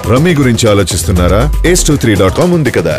rummy గురించి ఆలోచిస్తున్నారా ace two three dot com ఉంది కదా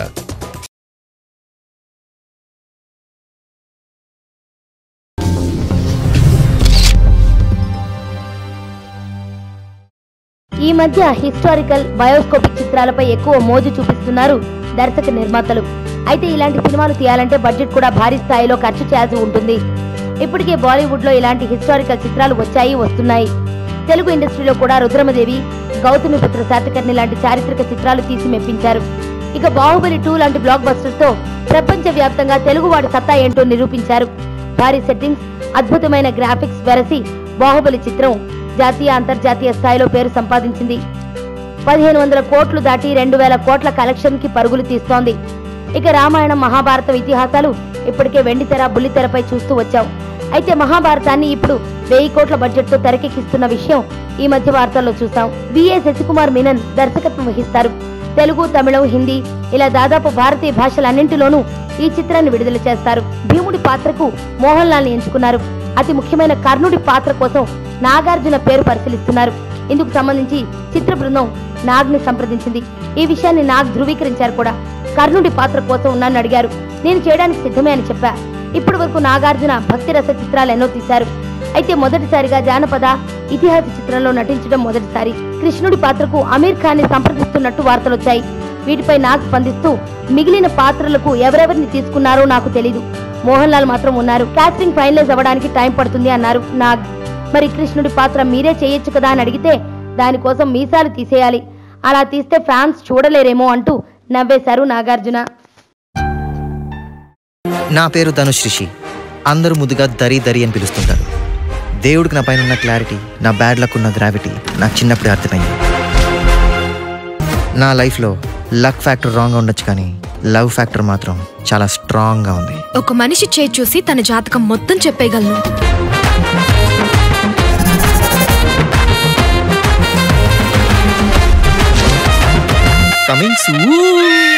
ఈ మధ్య హిస్టారికల్ బయోస్కోపిక్ చిత్రాలపై ఎక్కువ మోజు చూపిస్తున్నారు దర్శక నిర్మాతలు అయితే ఇలాంటి సినిమాలు తీయాలంటే బడ్జెట్ కూడా భారీ స్థాయిలో ఖర్చు చేయాల్సి ఉంటుంది ఇప్పటికే బాలీవుడ్ లో ఇలాంటి హిస్టారికల్ చిత్రాలు వచ్చాయి వస్తున్నాయి తెలుగు ఇండస్ట్రీలో కూడా రుద్రమదేవి గౌతమిపుత్ర శాతకర్ణి లాంటి చారిత్రక చిత్రాలు తీసి మెప్పించారు ఇక బాహుబలి టూ లాంటి బ్లాక్ బస్టర్స్ తో ప్రపంచ వ్యాప్తంగా తెలుగువాడి సత్తా ఏంటో నిరూపించారు భారీ సెట్టింగ్స్ అద్భుతమైన గ్రాఫిక్స్ వెరసి బాహుబలి చిత్రం జాతీయ అంతర్జాతీయ స్థాయిలో పేరు సంపాదించింది పదిహేను వందల కోట్లు దాటి రెండు వేల కోట్ల కలెక్షన్ కి పరుగులు తీస్తోంది ఇక రామాయణం మహాభారతం ఇతిహాసాలు ఇప్పటికే వెండితెర బుల్లితెరపై చూస్తూ వచ్చాం అయితే మహాభారతాన్ని ఇప్పుడు వెయ్యి కోట్ల బడ్జెట్ తో తెరకెక్కిస్తున్న విషయం ఈ మధ్య వార్తల్లో చూసాం విఏ శశికుమార్ మీనన్ దర్శకత్వం వహిస్తారు తెలుగు తమిళం హిందీ ఇలా దాదాపు భారతీయ భాషలన్నింటిలోనూ ఈ చిత్రాన్ని విడుదల చేస్తారు భీముడి పాత్రకు మోహన్ లాల్ ని ఎంచుకున్నారు అతి ముఖ్యమైన కర్ణుడి పాత్ర కోసం నాగార్జున పేరు పరిశీలిస్తున్నారు ఇందుకు సంబంధించి చిత్ర బృందం నాగ్ ని సంప్రదించింది ఈ విషయాన్ని నాగ్ ధృవీకరించారు కూడా కర్ణుడి పాత్ర కోసం నన్ను అడిగారు నేను చేయడానికి సిద్ధమే అని చెప్పా ఇప్పటి వరకు నాగార్జున భక్తి రస చిత్రాలు ఎన్నో తీశారు అయితే మొదటిసారిగా జానపద ఇతిహాస చిత్రంలో నటించడం మొదటిసారి కృష్ణుడి పాత్రకు అమీర్ ఖాన్ ని సంప్రదిస్తున్నట్టు వార్తలొచ్చాయి వీటిపై నాగ్ స్పందిస్తూ మిగిలిన పాత్రలకు ఎవరెవరిని తీసుకున్నారో నాకు తెలీదు మోహన్ లాల్ మాత్రం ఉన్నారు కాస్టింగ్ ఫైనలైజ్ అవ్వడానికి టైం పడుతుంది అన్నారు నాగ్ మరి కృష్ణుడి పాత్ర మీరే చేయొచ్చు కదా అని అడిగితే దానికోసం మీసాలు తీసేయాలి అలా తీస్తే ఫ్యాన్స్ చూడలేరేమో అంటూ నవ్వేశారు నాగార్జున నా పేరు ధనుష్ రిషి అందరూ ముద్దుగా దరి దరి అని పిలుస్తుంటారు దేవుడికి నా పైన ఉన్న క్లారిటీ నా బ్యాడ్ లక్ ఉన్న గ్రావిటీ నాకు చిన్నప్పుడే అర్థమైంది నా లైఫ్లో లక్ ఫ్యాక్టర్ రాంగ్గా ఉండొచ్చు కానీ లవ్ ఫ్యాక్టర్ మాత్రం చాలా స్ట్రాంగ్గా ఉంది ఒక మనిషి చేయి చూసి తన జాతకం మొత్తం చెప్పేయగలను కమింగ్ సూన్